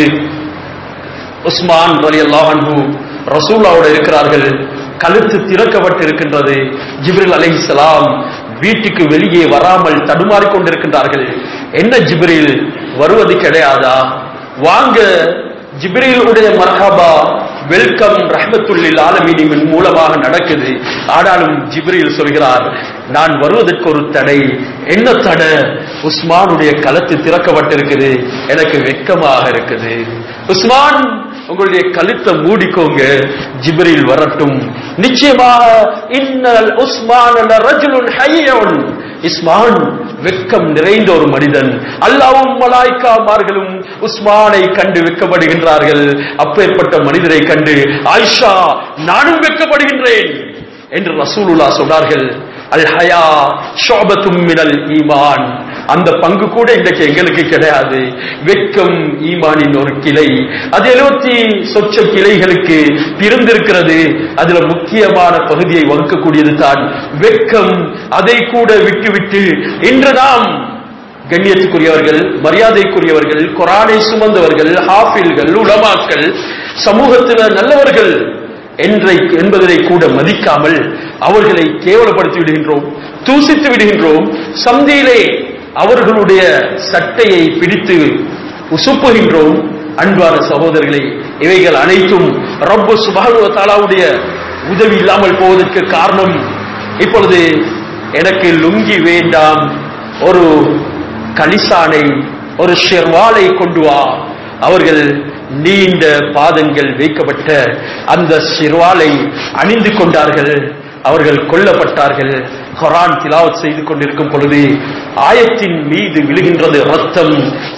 உஸ்மான் ரலி அல்லாஹு ரசூலாவோட இருக்கிறார்கள் கழுத்து திறக்கப்பட்டு இருக்கின்றது ஜிப்ரில் அலைஹிஸ்ஸலாம் வீட்டுக்கு வெளியே வராமல் தடுமாறிக் கொண்டிருக்கின்றார்கள் என்ன ஜிப்ரில் வருவது கிடையாதா வாங்க ஜிப்ரீல் உடைய மர்ஹபா வெல்கம் ரஹ்மத்துல்லில் ஆலமீனின் மூலமாக நடக்குது ஆனாலும் ஜிப்ரீல் சொல்கிறார் நான் வருவதற்கு ஒரு தடை என்ன தடை உஸ்மானுடைய களத்து திறக்கப்பட்டிருக்குது எனக்கு வெக்கமாக இருக்குது உஸ்மான் உங்களுடைய கழுத்தை மூடிக்கோங்க ஜிப்ரீல் வரட்டும் நிச்சயமாக இன்னல் உஸ்மான் ரஜுலுன் ஹய்யுன் இஸ்மான் வெக்கம் நிறைந்த ஒரு மனிதன் அல்லாவும் மலாய்க்காமார்களும் உஸ்மானை கண்டு வெக்கப்படுகின்றார்கள் அப்பேற்பட்ட மனிதரை கண்டு ஆயிஷா நானும் வெக்கப்படுகின்றேன் என்று ரசூலுல்லா சொன்னார்கள் அல் ஹயா ஷோபத்தும் மினல் ஈமான் அந்த பங்கு கூட இன்றைக்கு எங்களுக்கு கிடையாது வெட்கம் ஈமானின் ஒரு கிளை அது எழுபத்தி சொச்ச கிளைகளுக்கு பிரிந்திருக்கிறது அதுல முக்கியமான பகுதியை வகுக்கக்கூடியது தான் வெட்கம் அதை கூட விட்டுவிட்டு இன்று நாம் கண்ணியத்துக்குரியவர்கள் மரியாதைக்குரியவர்கள் குரானை சுமந்தவர்கள் ஹாஃபில்கள் உலமாக்கள் சமூகத்தில் நல்லவர்கள் என்றை என்பதை கூட மதிக்காமல் அவர்களை கேவலப்படுத்தி விடுகின்றோம் தூசித்து விடுகின்றோம் சந்தியிலே அவர்களுடைய சட்டையை பிடித்து உசுப்புகின்றோம் அன்பான சகோதரர்களே இவைகள் அனைத்தும் ரப்பு சுபானுவ தாலாவுடைய உதவி இல்லாமல் போவதற்கு காரணம் இப்பொழுது எனக்கு லுங்கி வேண்டாம் ஒரு கலிசானை ஒரு ஷெர்வாலை கொண்டு வா அவர்கள் நீண்ட பாதங்கள் வைக்கப்பட்ட அந்த சிறுவாலை அணிந்து கொண்டார்கள் அவர்கள் கொல்லப்பட்டார்கள் குரான் திலாவத் செய்து கொண்டிருக்கும் பொழுது ஆயத்தின் மீது விழுகின்றது ரத்தம்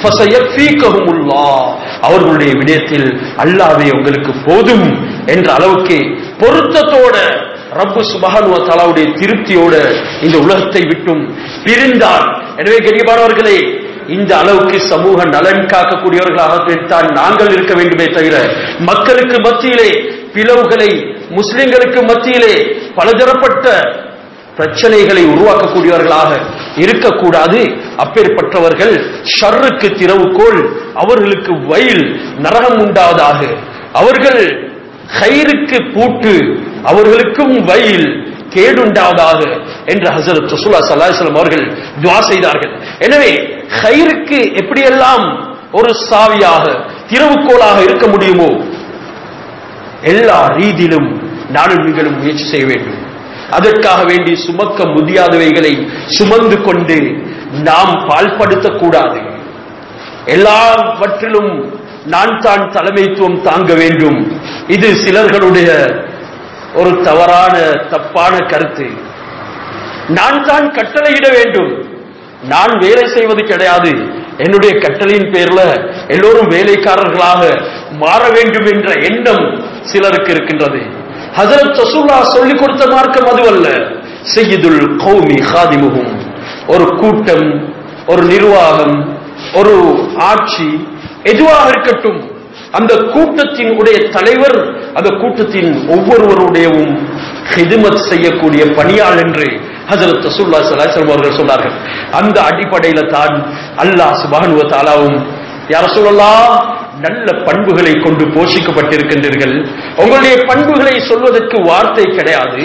அவர்களுடைய விடயத்தில் அல்லாவே உங்களுக்கு போதும் என்ற அளவுக்கு பொருத்தத்தோட ரப்பு சுபஹானுவ தலாவுடைய திருப்தியோட இந்த உலகத்தை விட்டும் பிரிந்தார் எனவே கரியமானவர்களே இந்த அளவுக்கு சமூக நலன் காக்கக்கூடியவர்களாக தான் நாங்கள் இருக்க வேண்டுமே தவிர மக்களுக்கு மத்தியிலே பிளவுகளை முஸ்லிம்களுக்கு மத்தியிலே பலதரப்பட்ட பிரச்சனைகளை உருவாக்கக்கூடியவர்களாக இருக்கக்கூடாது அப்பேற்பட்டவர்கள் ஷர்ருக்கு திறவுகோள் அவர்களுக்கு வயல் நரகம் உண்டாவதாக அவர்கள் கயிறுக்கு பூட்டு அவர்களுக்கும் வயல் கேடுண்டாவதாக என்று ஹசரத் ரசூலா சல்லாஹம் அவர்கள் துவா செய்தார்கள் எனவே கயிறுக்கு எப்படியெல்லாம் ஒரு சாவியாக திறவுகோலாக இருக்க முடியுமோ எல்லா ரீதியிலும் நானும் நீங்களும் முயற்சி செய்ய வேண்டும் அதற்காக வேண்டி சுமக்க முடியாதவைகளை சுமந்து கொண்டு நாம் பால்படுத்தக்கூடாது எல்லாவற்றிலும் நான் தான் தலைமைத்துவம் தாங்க வேண்டும் இது சிலர்களுடைய ஒரு தவறான தப்பான கருத்து நான் தான் கட்டளையிட வேண்டும் நான் வேலை செய்வது கிடையாது என்னுடைய கட்டளையின் பேர்ல எல்லோரும் வேலைக்காரர்களாக மாற வேண்டும் என்ற எண்ணம் சிலருக்கு இருக்கின்றது ஹசரத் ரசூல்லா சொல்லிக் கொடுத்த மார்க்கம் அதுவல்ல செய்யுதுல் கௌமி ஹாதிமுகும் ஒரு கூட்டம் ஒரு நிர்வாகம் ஒரு ஆட்சி எதுவாக இருக்கட்டும் அந்த கூட்டத்தின் உடைய தலைவர் அந்த கூட்டத்தின் ஒவ்வொருவருடையவும் ஹிதுமத் செய்யக்கூடிய பணியாள் என்று ஹசரத் ரசூல்லா சலாசலம் அவர்கள் சொன்னார்கள் அந்த அடிப்படையில தான் அல்லாஹ் சுபானுவ தாலாவும் யார சொல்லலாம் நல்ல பண்புகளை கொண்டு போஷிக்கப்பட்டிருக்கின்றீர்கள் உங்களுடைய பண்புகளை சொல்வதற்கு வார்த்தை கிடையாது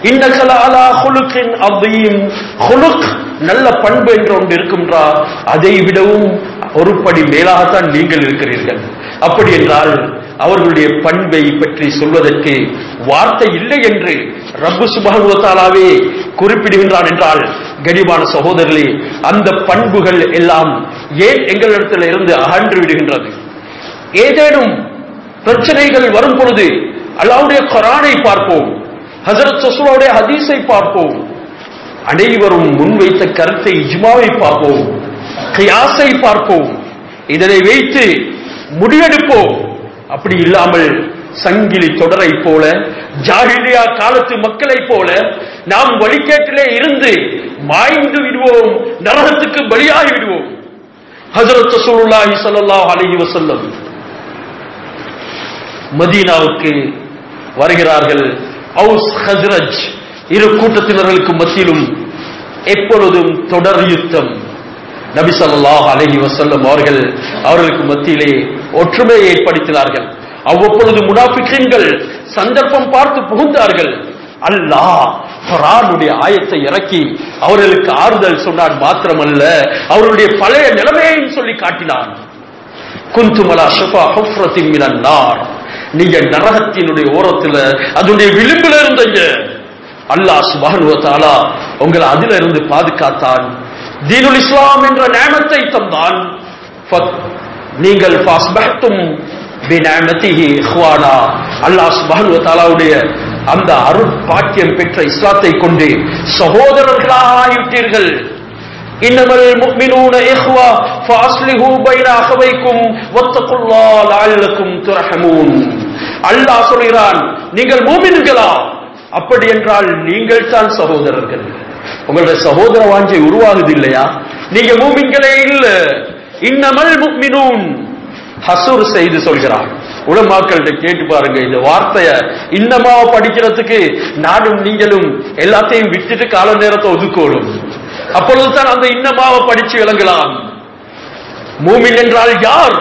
நல்ல பண்பு என்று ஒன்று இருக்கின்றா அதை விடவும் ஒரு படி மேலாகத்தான் நீங்கள் இருக்கிறீர்கள் அப்படி என்றால் அவர்களுடைய பண்பை பற்றி சொல்வதற்கு வார்த்தை இல்லை என்று ரப்பு சுபானுவத்தாலாவே குறிப்பிடுகின்றான் என்றால் கனிமான சகோதரர்களே அந்த பண்புகள் எல்லாம் ஏன் எங்களிடத்தில் இருந்து அகன்று விடுகின்றது ஏதேனும் பிரச்சனைகள் வரும் பொழுது அல்லாவுடைய கொரானை பார்ப்போம் ஹசரத் சசுலாவுடைய ஹதீஸை பார்ப்போம் அனைவரும் முன்வைத்த கருத்தை இஜ்மாவை பார்ப்போம் கியாசை பார்ப்போம் இதனை வைத்து முடிவெடுப்போம் அப்படி இல்லாமல் சங்கிலி தொடரை போல ஜாகிலியா காலத்து மக்களை போல நாம் வழிகேட்டிலே இருந்து மாய்ந்து விடுவோம் நரகத்துக்கு பலியாகி விடுவோம் ஹசரத் ரசூலுல்லாஹி ஸல்லல்லாஹு அலைஹி வஸல்லம் மதீனாவுக்கு வருகிறார்கள் அவுஸ் ஹஸ்ரஜ் இரு கூட்டத்தினர்களுக்கு மத்தியிலும் எப்பொழுதும் தொடர் யுத்தம் நபி ஸல்லல்லாஹு அலைஹி வஸல்லம் அவர்கள் அவர்களுக்கு மத்தியிலே ஒற்றுமையை ஏற்படுத்தினார்கள் அவ்வப்பொழுது முனாஃபிக்கீன்கள் சந்தர்ப்பம் பார்த்து புகுந்தார்கள் அல்லாஹ் குரானுடைய ஆயத்தை இறக்கி அவர்களுக்கு ஆறுதல் சொன்னான் மாத்திரமல்ல அவர்களுடைய பழைய நிலைமையையும் சொல்லி காட்டினான் குந்துமலா ஷஃபா ஹுஃப்ரத்தின் மினன் நார் நீங்க நரகத்தினுடைய ஓரத்துல அதனுடைய விளிம்புல இருந்தீங்க அல்லாஹ் சுப்ஹானஹு வ தஆலா உங்களை அதில இருந்து பாதுகாத்தான் தீனுல் இஸ்லாம் என்ற நேமத்தை தந்தான் ஃபத்- நீங்கள் ஃபாஸ்பஹ்தும் பிநிஅமதிஹி இஹ்வானா அல்லாஹ் சுப்ஹானஹு வ தஆலாவுடைய அந்த அருட்பாக்கியம் பெற்ற இஸ்லாத்தை கொண்டு சகோதரர்களாக ஆகிவிட்டீர்கள் إنما المؤمنون إخوة فأصلحوا بين أخويكم واتقوا الله لعلكم ترحمون அல்லாஹ் சொல்கிறான் நீங்கள் மூமின்களா அப்படி என்றால் நீங்கள் தான் சகோதரர்கள் உங்களுடைய சகோதர வாஞ்சை உருவாகுது இல்லையா நீங்க மூமின்களே இல்ல இன்னமல் முக்மினூன் ஹசூர் செய்து சொல்கிறான் உலமாக்கள்கிட்ட கேட்டு பாருங்க இந்த வார்த்தைய இன்னமாவ படிக்கிறதுக்கு நானும் நீங்களும் எல்லாத்தையும் விட்டுட்டு கால நேரத்தை ஒதுக்கணும் அப்பொழுதுதான் அந்த இன்னமாவை படிச்சு விளங்கலாம் மூமின் என்றால் யார்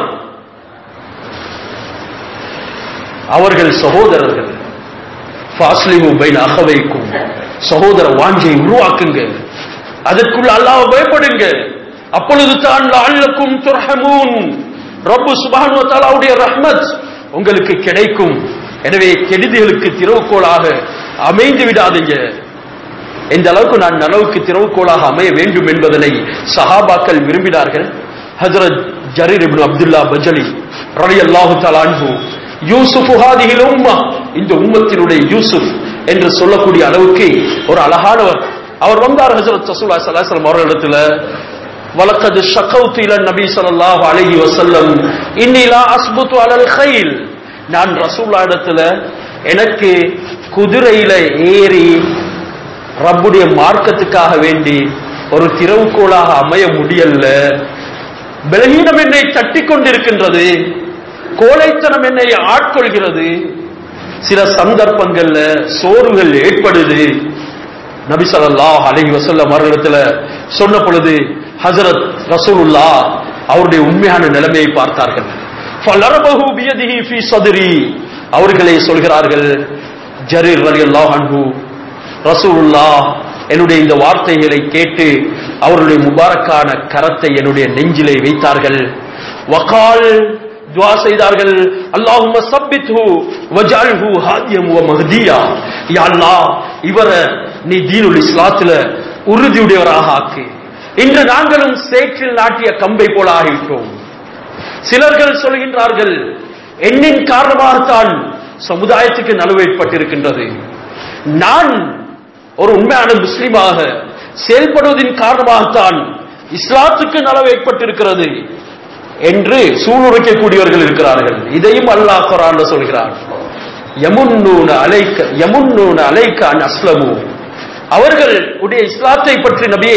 அவர்கள் சகோதரர்கள் ஃபாஸ்லிஹு பைன அகவைக்கும் சகோதர வாஞ்சை உருவாக்குங்க அதற்குள்ள அல்லாஹ் பயப்படுங்க அப்பொழுது தான் லால்லக்கும் துர்ஹமூன் ரப்பு சுபானு தாலாவுடைய ரஹ்மத் உங்களுக்கு கிடைக்கும் எனவே கெடுதிகளுக்கு திறவுகோலாக அமைந்து விடாதீங்க எந்த அளவுக்கு நான் நலவுக்கு திறவுகோலாக அமைய வேண்டும் என்பதனை சஹாபாக்கள் விரும்பினார்கள் ஹஜரத் ஜரீர் இப்னு அப்துல்லா பஜலி ரலியல்லாஹு தஆலா அன்ஹு யூசுப் ஹாதிஹில் உம்மா இந்த உம்மத்தினுடைய யூசுப் என்று சொல்லக்கூடிய அளவுக்கு ஒரு அழகானவர் அவர் வந்தார் ஹஜரத் ரசூலுல்லாஹி ஸல்லல்லாஹு அலைஹி வஸல்லம் அவர்களிடத்துல வலக்கது ஷகவுத்து இல நபி ஸல்லல்லாஹு அலைஹி வஸல்லம் இன்னி லா அஸ்புத்து அலல் கைல் நான் ரசூல்லா இடத்துல எனக்கு குதிரையில ஏறி ரப்புடைய மார்க்கத்துக்காக வேண்டி ஒரு திறவுகோலாக அமைய முடியல பலகீனம் என்னை தட்டி கொண்டிருக்கின்றது கோழைத்தனம் என்னை ஆட்கொள்கிறது சில சந்தர்ப்பங்கள்ல சோர்வுகள் ஏற்படுது நபி ஸல்லல்லாஹு அலைஹி வஸல்லம் அவர்களிடத்துல சொன்ன பொழுது ஹஜரத் ரசூலுல்லா அவருடைய உண்மையான நிலைமையை பார்த்தார்கள் ஃபலரபஹு பியதிஹி ஃபீ சதுரி அவர்களே சொல்கிறார்கள் ஜரீர் ரலியல்லாஹு அன்ஹு ரசூலுல்லா என்னுடைய இந்த வார்த்தைகளை கேட்டு அவருடைய முபாரக்கான கரத்தை என்னுடைய நெஞ்சிலே வைத்தார்கள் வகால் துவா செய்தார்கள் அல்லாஹும்ம சப்பித்ஹு வஜஅல்ஹு ஹாதியம் வ மஹ்தியா யா அல்லாஹ் இவரை நீ தீனுல் இஸ்லாத்துல உறுதியுடையவராக ஆக்கு இன்று நாங்களும் சேற்றில் நாட்டிய கம்பை போல ஆகிவிட்டோம் சிலர்கள் சொல்கின்றார்கள் எண்ணின் காரணமாகத்தான் சமுதாயத்துக்கு நலவு ஏற்பட்டிருக்கின்றது நான் ஒரு உண்மையான முஸ்லிமாக செயல்படுவதின் காரணமாகத்தான் இஸ்லாத்துக்கு நலவு ஏற்பட்டிருக்கிறது என்று சூளுரைக்கக்கூடியவர்கள் இருக்கிறார்கள் இதையும் அல்லாஹ் குரான் சொல்கிறார் யமுன்னூன அலைக்க யமுன்னூன அலைக்க அன் அஸ்லமு அவர்கள் உடைய இஸ்லாத்தை பற்றி நபியே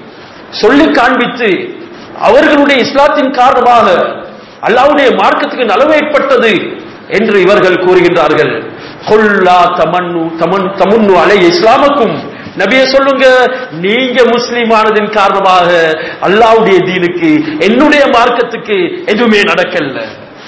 சொல்லி காண்பித்து அவர்களுடைய இஸ்லாத்தின் காரணமாக அல்லாவுடைய மார்க்கத்துக்கு நலவு ஏற்பட்டது என்று இவர்கள் கூறுகின்றார்கள் கொல்லா தமன்னு தமன் தமுன்னு அலை இஸ்லாமுக்கும் நபிய சொல்லுங்க நீங்க முஸ்லீம் ஆனதின் காரணமாக அல்லாவுடைய தீனுக்கு என்னுடைய மார்க்கத்துக்கு எதுவுமே நடக்கல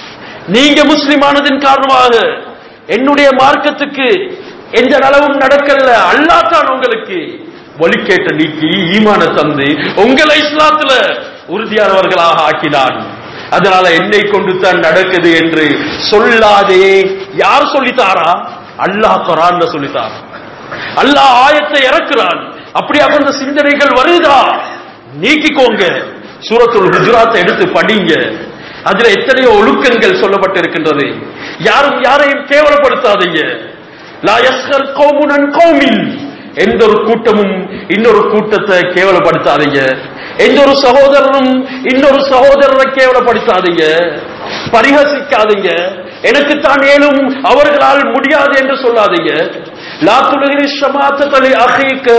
நீங்க முஸ்லீம் ஆனதின் காரணமாக என்னுடைய மார்க்கத்துக்கு எந்த அளவும் நடக்கல அல்லா தான் உங்களுக்கு வழிகேட்ட நீக்கி ஈமான தந்து உங்களை இஸ்லாத்துல உறுதியானவர்களாக ஆக்கினான் அதனால என்னை கொண்டு தான் நடக்குது என்று சொல்லாதே யார் சொல்லித்தாரா அல்லாஹ் குரான் சொல்லித்தாரா அல்லாஹ் ஆயத்தை இறக்குறான் அப்படி அந்த சிந்தனைகள் வருதா நீக்கிக்கோங்க சூரத்துல் குஜராத்தை எடுத்து படிங்க அதுல எத்தனையோ ஒழுக்கங்கள் சொல்லப்பட்டிருக்கின்றது யாரும் யாரையும் கேவலப்படுத்தாதீங்க லா யஸ்கர் கௌமுனன் கௌமின் எந்த ஒரு கூட்டமும் இன்னொரு கூட்டத்தை கேவலப்படுத்தாதீங்க எந்த ஒரு சகோதரனும் இன்னொரு சகோதரரை கேவலப்படுத்தாதீங்க பரிகசிக்காதீங்க எனக்கு தான் ஏனும் அவர்களால் முடியாது என்று சொல்லாதீங்க லா துலகிரி ஷமாத்தலி அஹீக்க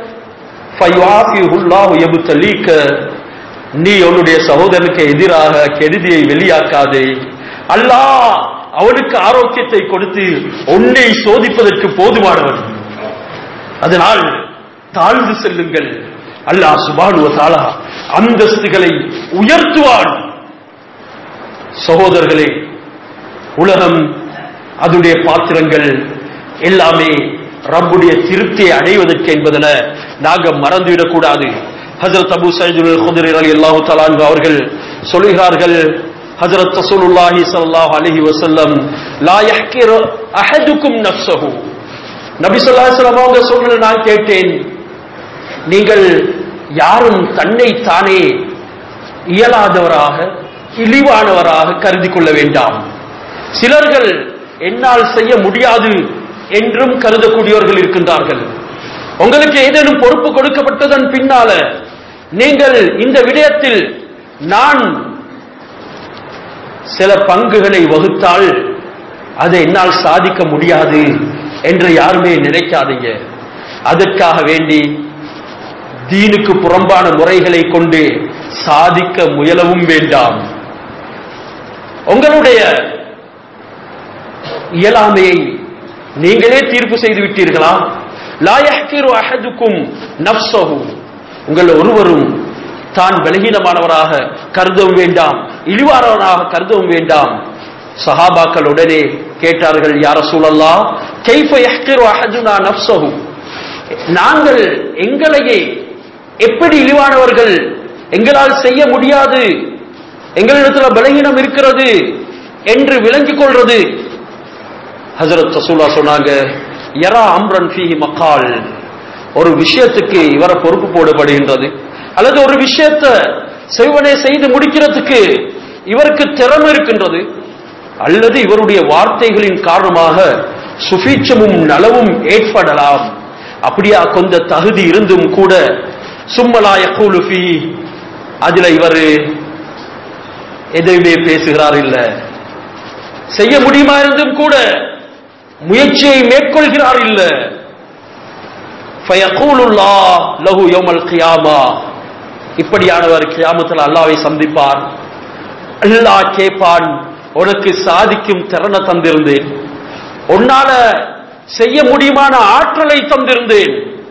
ஃபயுஆஃபிஹுல்லாஹு யப்தலீக்க நீ உன்னுடைய சகோதரனுக்கு எதிராக கெடுதியை வெளியாக்காதே அல்லாஹ் அவனுக்கு ஆரோக்கியத்தை கொடுத்து உன்னை சோதிப்பதற்கு போதுமானவன் அதனால் தாழ்ந்து செல்லுங்கள் அல்லாஹ் சுபானுவ தாலா அந்தஸ்துகளை உயர்த்துவான் சகோதரர்களே உலகம் அதுடைய பாத்திரங்கள் எல்லாமே ரப்புடைய திருப்தியை அடைவதற்கு என்பதன நாங்க மறந்துவிடக் கூடாது ஹஜரத் அபு சைதுல் குதிரை அலி அல்லாஹு தலான் அவர்கள் சொல்கிறார்கள் ஹஜரத் ரசூலுல்லாஹி ஸல்லல்லாஹு அலைஹி வஸல்லம் லா யஹ்கிரு அஹதுக்கும் நஃப்ஸஹு நபி ஸல்லல்லாஹு அலைஹி வஸல்லம் அவங்க சொல்றது நான் கேட்டேன் நீங்கள் யாரும் தன்னை தானே இயலாதவராக இழிவானவராக கருதி கொள்ள வேண்டாம் சிலர்கள் என்னால் செய்ய முடியாது என்றும் கருதக்கூடியவர்கள் இருக்கின்றார்கள் உங்களுக்கு ஏதேனும் பொறுப்பு கொடுக்கப்பட்டதன் பின்னால நீங்கள் இந்த விடயத்தில் நான் சில பங்குகளை வகுத்தால் அதை என்னால் சாதிக்க முடியாது என்று யாருமே நினைக்காதீங்க அதற்காக வேண்டி தீனுக்கு புறம்பான முறைகளை கொண்டு சாதிக்க முயலவும் வேண்டாம் உங்களுடைய இயலாமையை நீங்களே தீர்ப்பு செய்து விட்டீர்களா லா யஹ்கிரு அஹதுக்கும் நஃப்ஸஹு உங்கள் ஒருவரும் தான் பலகீனமானவராக கருதவும் வேண்டாம் இழிவானவராக கருதவும் வேண்டாம் சஹாபாக்கள் உடனே கேட்டார்கள் யார சூழல்லா கைஃப யஹ்கிரு அஹதுனா நஃப்ஸஹு நாங்கள் எங்களையே எப்படி இழிவானவர்கள் எங்களால் செய்ய முடியாது எங்களிடத்துல பலகீனம் இருக்கிறது என்று விளங்கிக் கொள்றது ஹசரத் ரசூலா சொன்னாங்க யரா அம்ரன் ஃபீஹி மக்கால் ஒரு விஷயத்துக்கு இவரை பொறுப்பு போடப்படுகின்றது அல்லது ஒரு விஷயத்தை செய்வனே செய்து முடிக்கிறதுக்கு இவருக்கு திறமை இருக்கின்றது அல்லது இவருடைய வார்த்தைகளின் காரணமாக சுபீட்சமும் நலவும் ஏற்படலாம் அப்படியா கொஞ்ச தகுதி இருந்தும் கூட சும்மலாய கூலுஃபி அதுல இவர் எதையுமே பேசுகிறார் இல்ல செய்ய முடியுமா இருந்தும் கூட முயற்சியை மேற்கொள்கிறார் இல்ல ஃபயகூலுல்லா லஹு யௌமல் கியாமா இப்படியானவர் கியாமத்தில் அல்லாவை சந்திப்பார் அல்லாஹ் கேட்பான் உனக்கு சாதிக்கும் திறனை தந்திருந்தேன் உன்னால செய்ய முடியுமான ஆற்றலை தந்திருந்தேன்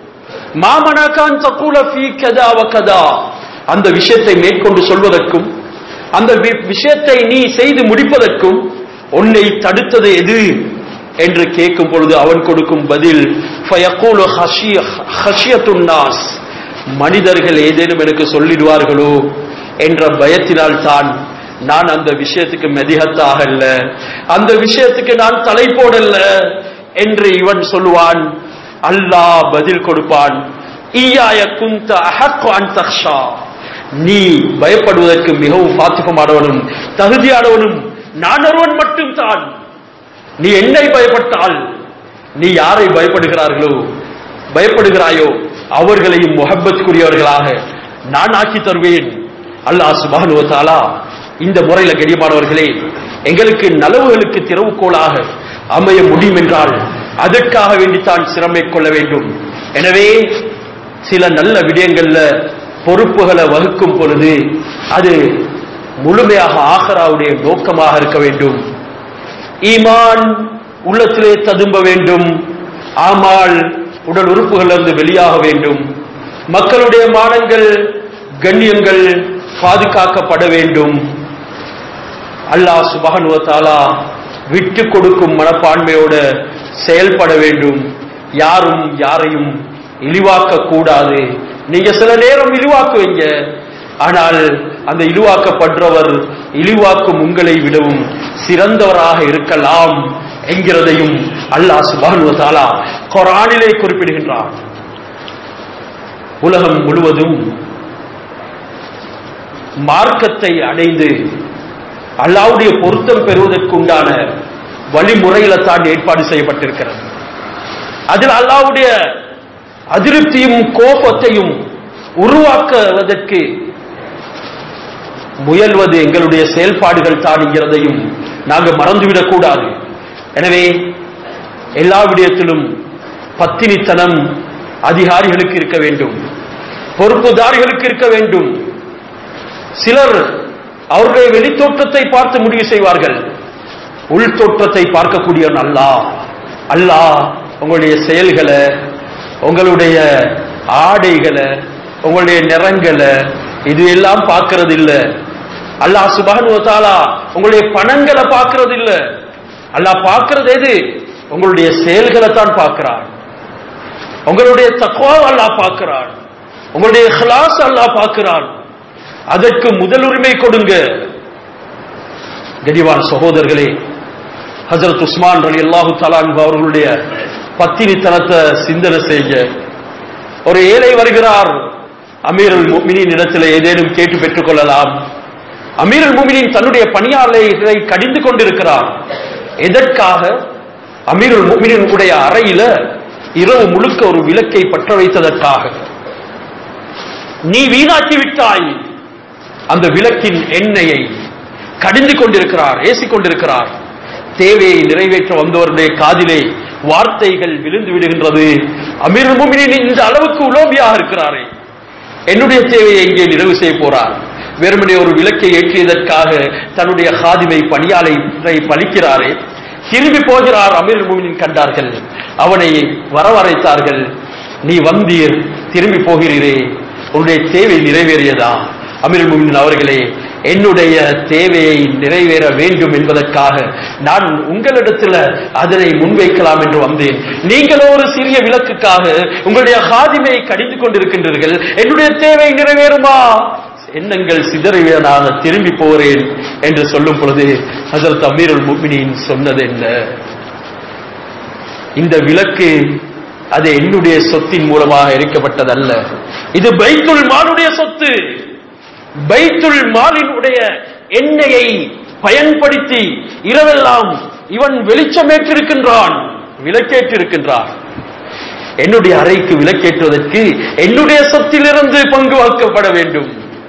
மாமனகான் தக்கூல ஃபீ கதா வ கதா அந்த விஷயத்தை மேற்கொண்டு சொல்வதற்கும் அந்த வி- விஷயத்தை நீ செய்து முடிப்பதற்கும் உன்னை தடுத்தது எது என்று கேட்கும் பொழுது அவன் கொடுக்கும் பதில் ஃபயக்கூலு ஹஷிய- ஹஷியத்துன் நாஸ் மனிதர்கள் ஏதேனும் எனக்கு சொல்லிடுவார்களோ என்ற பயத்தினால் தான் நான் அந்த விஷயத்துக்கு மெதிகத்தாக அல்ல அந்த விஷயத்துக்கு நான் தலை போடல்ல என்று இவன் சொல்லுவான் அல்லாஹ் பதில் கொடுப்பான் ஈயாய குந்த அஹக்கு அன் தக்ஷா நீ பயப்படுவதற்கு மிகவும் பாத்திகமானவனும் தகுதியானவனும் நான் ஒருவன் மட்டும் தான் நீ என்னை பயப்பட்டால் நீ யாரை பயப்படுகிறார்களோ பயப்படுகிறாயோ அவர்களையும் முகப்பத்துக்குரியவர்களாக நான் ஆக்கி தருவேன் அல்லாஹ் சுபஹானு வ தஆலா இந்த முறையில கடியமானவர்களே எங்களுக்கு நலவுகளுக்கு திறவுகோலாக அமைய முடியும் என்றால் அதற்காக வேண்டித்தான் சிரமை கொள்ள வேண்டும் எனவே சில நல்ல விடயங்கள்ல பொறுப்புகளை வகுக்கும் பொழுது அது முழுமையாக ஆகராவுடைய நோக்கமாக இருக்க வேண்டும் ஈமான் உள்ளத்திலே ததும்ப வேண்டும் ஆமால் உடல் உறுப்புகளிலிருந்து வெளியாக வேண்டும் மக்களுடைய மானங்கள் கண்ணியங்கள் பாதுகாக்கப்பட வேண்டும் அல்லாஹ் சுபஹன் தாலா விட்டு கொடுக்கும் மனப்பான்மையோட செயல்பட வேண்டும் யாரும் யாரையும் இழிவாக்க கூடாது நீங்க சில நேரம் இழிவாக்குவீங்க ஆனால் அந்த இழிவாக்கப்படுறவர் இழிவாக்கும் உங்களை விடவும் சிறந்தவராக இருக்கலாம் என்கிறதையும் அல்லாஹ் சுபஹன் தாலா குரானிலே குறிப்பிடுகின்றார் உலகம் முழுவதும் மார்க்கத்தை அடைந்து அல்லாவுடைய பொருத்தம் பெறுவதற்குண்டான வழிமுறையில தான் ஏற்பாடு செய்யப்பட்டிருக்கிறது அதில் அல்லாவுடைய அதிருப்தியும் கோபத்தையும் உருவாக்குவதற்கு முயல்வது எங்களுடைய செயல்பாடுகள் தான் என்கிறதையும் நாங்கள் மறந்துவிடக் கூடாது எனவே எல்லா விடயத்திலும் பத்தினித்தனம் அதிகாரிகளுக்கு இருக்க வேண்டும் பொறுப்புதாரிகளுக்கு இருக்க வேண்டும் சிலர் அவருடைய வெளித்தோற்றத்தை பார்த்து முடிவு செய்வார்கள் உள் தோற்றத்தை பார்க்கக்கூடியவன் அல்லாஹ் அல்லாஹ் உங்களுடைய செயல்களை உங்களுடைய ஆடைகளை உங்களுடைய நிறங்களை இது எல்லாம் பார்க்கறது இல்ல அல்லாஹ் சுபஹன் தாலா உங்களுடைய பணங்களை பார்க்கறது இல்ல அல்லாஹ் பார்க்கறது எது உங்களுடைய செயல்களை தான் பார்க்கிறான் உங்களுடைய தக்குவா அல்லாஹ் பார்க்கிறான் உங்களுடைய இஹ்லாஸ் அல்லாஹ் பார்க்கிறான் அதற்கு முதலுரிமை கொடுங்க கனிவான் சகோதரர்களே ஹஜரத் உஸ்மான் அலி அல்லாஹு தலான் அவர்களுடைய பத்தினித்தனத்தை சிந்தனை செய்ய ஒரு ஏழை வருகிறார் அமீருல் முமினின் இடத்தில் ஏதேனும் கேட்டு பெற்றுக் கொள்ளலாம் அமீருல் முமினின் தன்னுடைய பணியாளர்களை கடிந்து கொண்டிருக்கிறார் எதற்காக அமீருல் முமினின் உடைய அறையில இரவு முழுக்க ஒரு விளக்கை பற்ற வைத்ததற்காக நீ வீணாக்கி விட்டாய் அந்த விளக்கின் எண்ணெயை கடிந்து கொண்டிருக்கிறார் ஏசிக் கொண்டிருக்கிறார் தேவையை நிறைவேற்ற வந்தவருடைய காதிலே வார்த்தைகள் விழுந்து விடுகின்றது அமீர் முமினின் இந்த அளவுக்கு உலோபியாக இருக்கிறாரே என்னுடைய தேவையை இங்கே நிறைவு செய்ய போறார் வெறுமனே ஒரு விளக்கை ஏற்றியதற்காக தன்னுடைய காதிமை பணியாளரை பலிக்கிறாரே திரும்பி போகிறார் அமீர் முமினின் கண்டார்கள் அவனை வரவழைத்தார்கள் நீ வந்தீர் திரும்பி போகிறீரே உன்னுடைய தேவை நிறைவேறியதா அமீர் முமின் அவர்களே என்னுடைய தேவையை நிறைவேற வேண்டும் என்பதற்காக நான் உங்களிடத்தில் அதனை முன்வைக்கலாம் என்று வந்தேன் நீங்களோ ஒரு சிறிய விளக்குக்காக உங்களுடைய காதிமையை கடிந்து கொண்டிருக்கின்றீர்கள் என்னுடைய தேவை நிறைவேறுமா எண்ணங்கள் சிதறியனாக திரும்பி போகிறேன் என்று சொல்லும் பொழுது ஹசரத் அமீருல் முக்மினின் சொன்னது என்ன இந்த விளக்கு அது என்னுடைய சொத்தின் மூலமாக எரிக்கப்பட்டதல்ல இது பைத்துல் மாலுடைய சொத்து பைத்துல் மாலினுடைய எண்ணெயை பயன்படுத்தி இரவெல்லாம் இவன் வெளிச்சமேற்றிருக்கின்றான் விளக்கேற்றிருக்கின்றான் என்னுடைய அறைக்கு விளக்கேற்றுவதற்கு என்னுடைய சொத்திலிருந்து பங்கு வாக்கப்பட வேண்டும்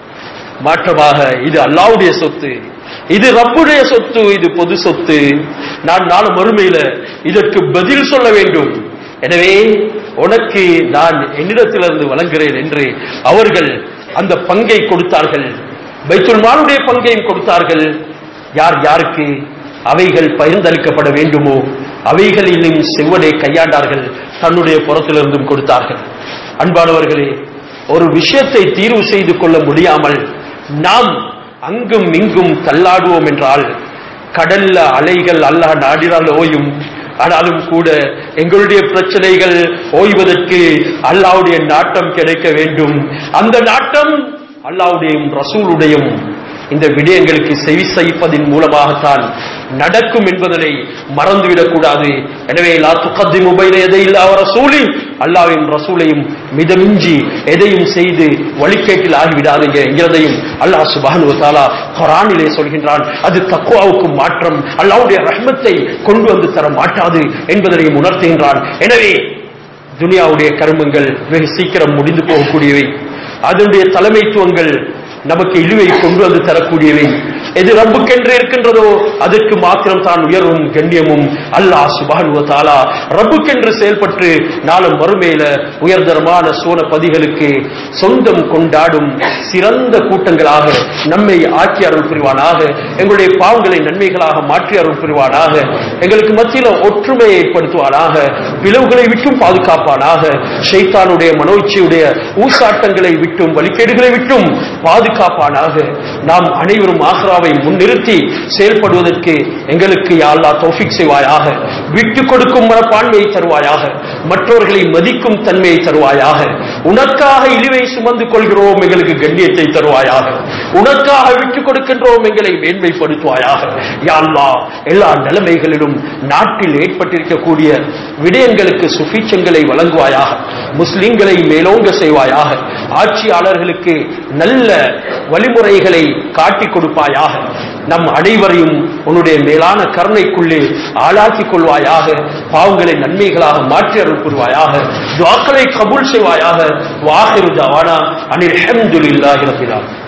மாற்றமாக இது அல்லாவுடைய சொத்து இது ரப்புடைய சொத்து இது பொது சொத்து நான் நாலு மறுமையில இதற்கு பதில் சொல்ல வேண்டும் எனவே உனக்கு நான் என்னிடத்திலிருந்து வழங்குகிறேன் என்று அவர்கள் அந்த பங்கை கொடுத்தார்கள் பைத்துல் மாலுடைய பங்கையும் கொடுத்தார்கள் யார் யாருக்கு அவைகள் பகிர்ந்தளிக்கப்பட வேண்டுமோ அவைகளிலும் செவ்வனை கையாண்டார்கள் தன்னுடைய புறத்திலிருந்தும் கொடுத்தார்கள் அன்பானவர்களே ஒரு விஷயத்தை தீர்வு செய்து கொள்ள முடியாமல் நாம் அங்கும் இங்கும் தள்ளாடுவோம் என்றால் கடல்ல அலைகள் அல்லாஹ் நாடினால் ஓயும் ஆனாலும் கூட எங்களுடைய பிரச்சனைகள் ஓய்வதற்கு அல்லாவுடைய நாட்டம் கிடைக்க வேண்டும் அந்த நாட்டம் அல்லாவுடையும் ரசூலுடையும் இந்த விடயங்களுக்கு செவி சைப்பதின் மூலமாகத்தான் நடக்கும் என்பதனை மறந்துவிடக் கூடாது எனவே லா துக்கத்தி முபைல எதையில் அவர் ரசூலி அல்லாவின் ரசூலையும் மிதமிஞ்சி எதையும் செய்து வழிகேட்டில் ஆகிவிடாதீங்க என்கிறதையும் அல்லாஹ் சுபானு தாலா குரானிலே சொல்கின்றான் அது தக்குவாவுக்கு மாற்றம் அல்லாவுடைய ரஹ்மத்தை கொண்டு வந்து தர மாட்டாது என்பதனையும் உணர்த்துகின்றான் எனவே துனியாவுடைய கருமங்கள் வெகு சீக்கிரம் முடிந்து போகக்கூடியவை அதனுடைய தலைமைத்துவங்கள் நமக்கு இழிவை கொண்டு வந்து தரக்கூடியவை எது ரப்புக்கென்று இருக்கின்றதோ அதற்கு மாத்திரம் தான் உயர்வும் கண்ணியமும் அல்லாஹ் சுபானுவ தாலா ரப்புக்கென்று செயல்பட்டு நாளும் மறுமையில உயர்தரமான சோன பதிகளுக்கு சொந்தம் கொண்டாடும் சிறந்த கூட்டங்களாக நம்மை ஆக்கி அருள் புரிவானாக எங்களுடைய பாவங்களை நன்மைகளாக மாற்றி அருள் புரிவானாக எங்களுக்கு மத்தியில ஒற்றுமையை ஏற்படுத்துவானாக பிளவுகளை விட்டும் பாதுகாப்பானாக ஷைத்தானுடைய மனோச்சியுடைய ஊசாட்டங்களை விட்டும் வழிகேடுகளை விட்டும் பாதுகாப்பானாக நாம் அனைவரும் ஆக்ராவை முன்னிறுத்தி செயல்படுவதற்கு எங்களுக்கு யாழ்லா தௌஃபிக் செய்வாயாக விட்டு கொடுக்கும் மனப்பான்மையை தருவாயாக மற்றவர்களை மதிக்கும் தன்மையை தருவாயாக உனக்காக இழிவை சுமந்து கொள்கிறோம் எங்களுக்கு கண்ணியத்தை தருவாயாக உனக்காக விட்டு கொடுக்கின்றோம் எங்களை மேன்மைப்படுத்துவாயாக யாழ்லா எல்லா நிலைமைகளிலும் நாட்டில் ஏற்பட்டிருக்கக்கூடிய விடயங்களுக்கு சுபீட்சங்களை வழங்குவாயாக முஸ்லிம்களை மேலோங்க செய்வாயாக ஆட்சியாளர்களுக்கு நல்ல வழிமுறைகளை காட்டிக் கொடுப்பாயாக நம் அனைவரையும் உன்னுடைய மேலான கருணைக்குள்ளே ஆளாக்கிக் கொள்வாயாக பாவங்களை நன்மைகளாக மாற்றி அருள் புரிவாயாக துவாக்களை கபூல் செய்வாயாக வாஹிரு ஜவானா அனில் ஹம்துலில்லாஹி ரபில் ஆலமீன்